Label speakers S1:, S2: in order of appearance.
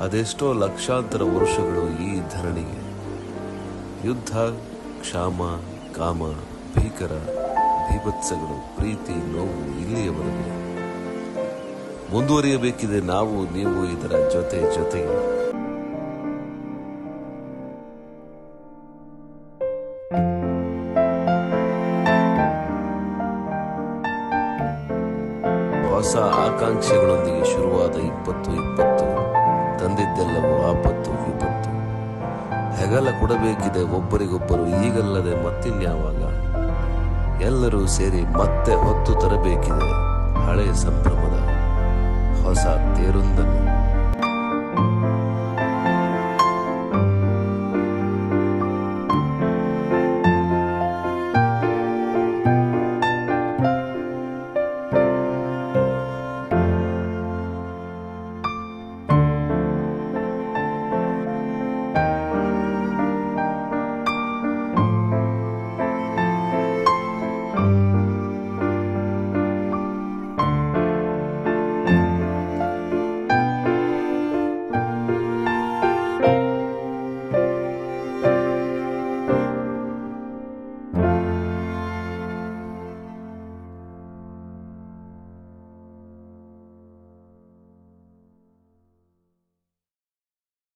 S1: ಅದೆಷ್ಟೋ ಲಕ್ಷಾಂತರ ವರ್ಷಗಳು ಈ ಧರಣಿಗೆ ಯುದ್ಧ ಕ್ಷಾಮ ಕಾಮ ಭೀಕರ ಭೀಭತ್ಸಗಳು ಪ್ರೀತಿ ನೋವು ಇಲ್ಲಿಯವರೆಗೆ ಮುಂದುವರಿಯಬೇಕಿದೆ ನಾವು ನೀವು ಇದರ ಜೊತೆ ಜೊತೆಗೆ ಹೊಸ ಆಕಾಂಕ್ಷೆಗಳೊಂದಿಗೆ ಶುರುವಾದ ಇಪ್ಪತ್ತು ಇಪ್ಪತ್ತು ತಂದಿದ್ದೆಲ್ಲವೂ ಆಪತ್ತು ವಿಪತ್ತು ಹೆಗಲ ಕೊಡಬೇಕಿದೆ ಒಬ್ಬರಿಗೊಬ್ಬರು ಈಗಲ್ಲದೆ ಮತ್ತಿನ್ಯಾವಾಗ ಎಲ್ಲರೂ ಸೇರಿ ಮತ್ತೆ ಹೊತ್ತು ತರಬೇಕಿದೆ ಹಳೆ ಸಂಭ್ರಮದ ಹೊಸ ತೇರೊಂದನ್ನು